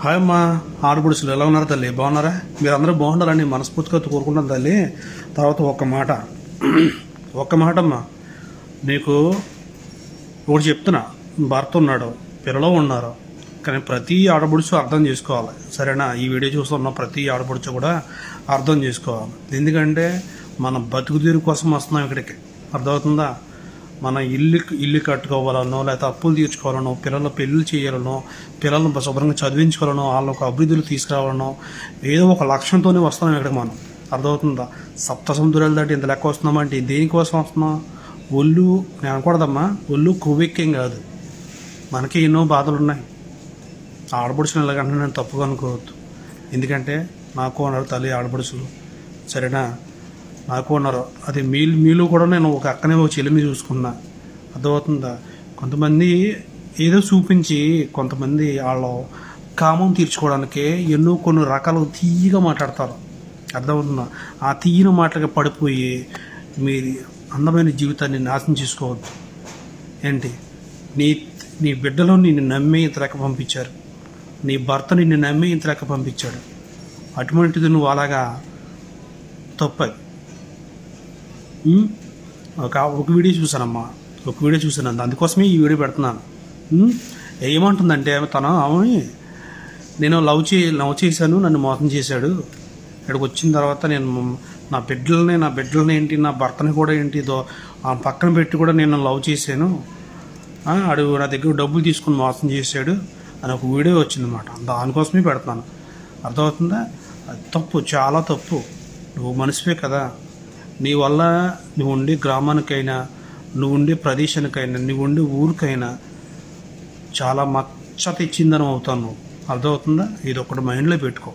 Hi అమ్మా ఆడపడుచులు ఎలా ఉన్నారు తల్లి బాగున్నారా మీరు అందరూ బాగుండాలని మనస్ఫూర్తిగా కోరుకుంటాను తల్లి తర్వాత ఒక్క మాట ఒక్క మాట అమ్మా నీకు ఒకటి చెప్తున్నా భర్త ఉన్నాడు పిల్లలు ఉన్నారు కానీ ప్రతి ఆడపడుచు అర్థం చేసుకోవాలి సరేనా ఈ వీడియో చూస్తున్న ప్రతి ఆడపడుచు కూడా అర్థం చేసుకోవాలి ఎందుకంటే మన బతుకు తీరు కోసం వస్తున్నాం ఇక్కడికి అర్థమవుతుందా మన ఇల్లు ఇల్లు కట్టుకోవాలనో లేకపోతే అప్పులు తీర్చుకోవాలనో పిల్లల పెళ్ళిళ్ళు చేయాలనో పిల్లలను శుభ్రంగా చదివించుకోవాలనో వాళ్ళకు అభివృద్ధులు తీసుకురావాలనో ఏదో ఒక లక్ష్యంతోనే వస్తున్నాం ఇక్కడికి మనం అర్థమవుతుందా సప్త సముద్రాలు దాటి ఇంత లెక్క వస్తున్నామంటే దేనికోసం వస్తున్నాం ఒళ్ళు నేను అనకూడదమ్మా ఒళ్ళు కొవ్వెక్కేం కాదు మనకి ఎన్నో బాధలు ఉన్నాయి ఆడపడుచుని ఎలాగంటే నేను తప్పుగా అనుకోవద్దు ఎందుకంటే నాకు ఉన్నారు తల్లి ఆడపడుచులు సరేనా నాకు ఉన్నారు అది మీలు మీలు కూడా నేను ఒక అక్కనే ఒక చెల్లిని చూసుకున్నా అర్థమవుతుందా కొంతమంది ఏదో చూపించి కొంతమంది వాళ్ళు కామం తీర్చుకోవడానికి ఎన్నో కొన్ని రకాలు తీయగా మాట్లాడతారు అర్థమవుతుందా ఆ తీయని మాటలకి పడిపోయి మీ అందమైన జీవితాన్ని నాశనం చేసుకోవద్దు ఏంటి నీ నీ బిడ్డలో నిన్ను నమ్మి ఇంత లెక్క పంపించారు నీ భర్త నిన్ను నమ్మి ఇంత లెక్క పంపించాడు అటువంటిది నువ్వు అలాగా తప్పది ఉమ్? ఒక ఒక వీడియో చూసానమ్మా ఒక వీడియో చూసాను అందుకోసమే ఈ వీడియో పెడుతున్నాను ఉమ్? ఏమంటుందంటే తను ఆమె నేను లవ్ చే లవ్ చేశాను నన్ను మోసం చేశాడు ఇక్కడికి వచ్చిన తర్వాత నేను నా బిడ్డలని నా బిడ్డలని ఏంటి నా భర్తని కూడా ఏంటి దో ఆ పక్కన పెట్టి కూడా నేను లవ్ చేశాను ఆ, ఆడు నా దగ్గర డబ్బులు తీసుకుని మోసం చేశాడు అని ఒక వీడియో వచ్చిందన్నమాట దానికోసమే పెడుతున్నాను అర్థమవుతుందా అది తప్పు చాలా తప్పు నువ్వు మనిషివే కదా నీ వల్ల నువ్వు ఉండే గ్రామానికైనా నువ్వు ఉండే ప్రదేశానికైనా నువ్వు ఉండే ఊరికైనా చాలా మచ్చ తెచ్చిందని అవుతాను నువ్వు అర్థమవుతుందా ఇది ఒకటి మైండ్లో పెట్టుకో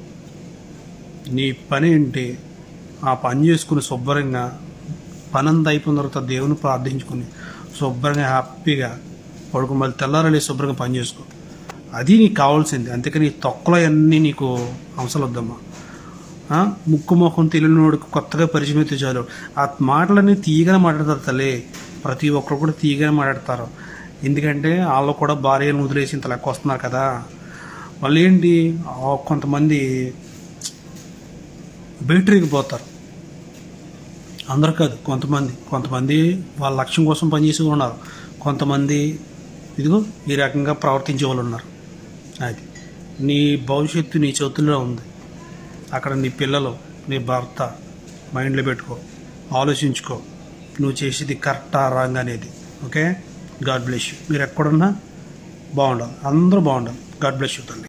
నీ పని ఏంటి ఆ పని చేసుకుని శుభ్రంగా పని అంతా అయిపోయిన తర్వాత దేవుని ప్రార్థించుకుని శుభ్రంగా హ్యాపీగా పడుకు మళ్ళీ తెల్లారలే శుభ్రంగా పని చేసుకో అది నీకు కావాల్సింది అందుకని ఈ తొక్కలో అన్నీ నీకు అవసరం వద్దమ్మా ఆ? ముక్కు మొహం తెలియనివాడికి కొత్తగా పరిచయం అయితే చాలు ఆ మాటలన్నీ తీయగానే మాట్లాడతారు తల్లి ప్రతి ఒక్కరు కూడా తీయగానే మాట్లాడతారు ఎందుకంటే వాళ్ళు కూడా భార్యను వదిలేసి ఇంత లెక్క వస్తున్నారు కదా వాళ్ళు ఏంటి ఆ కొంతమంది బయటరికి పోతారు అందరు కాదు కొంతమంది కొంతమంది వాళ్ళ లక్ష్యం కోసం పనిచేసి ఉన్నారు కొంతమంది ఇదిగో ఈ రకంగా ప్రవర్తించే వాళ్ళు ఉన్నారు అది నీ భవిష్యత్తు నీ చేతుల్లో ఉంది అక్కడ నీ పిల్లలు నీ భర్త మైండ్లో పెట్టుకో ఆలోచించుకో నువ్వు చేసేది కరెక్టా రాంగ్ అనేది ఓకే గాడ్ బ్లెస్ యూ మీరు ఎక్కడున్నా బాగుండాలి అందరూ బాగుండాలి గాడ్ బ్లెస్ యూ తల్లి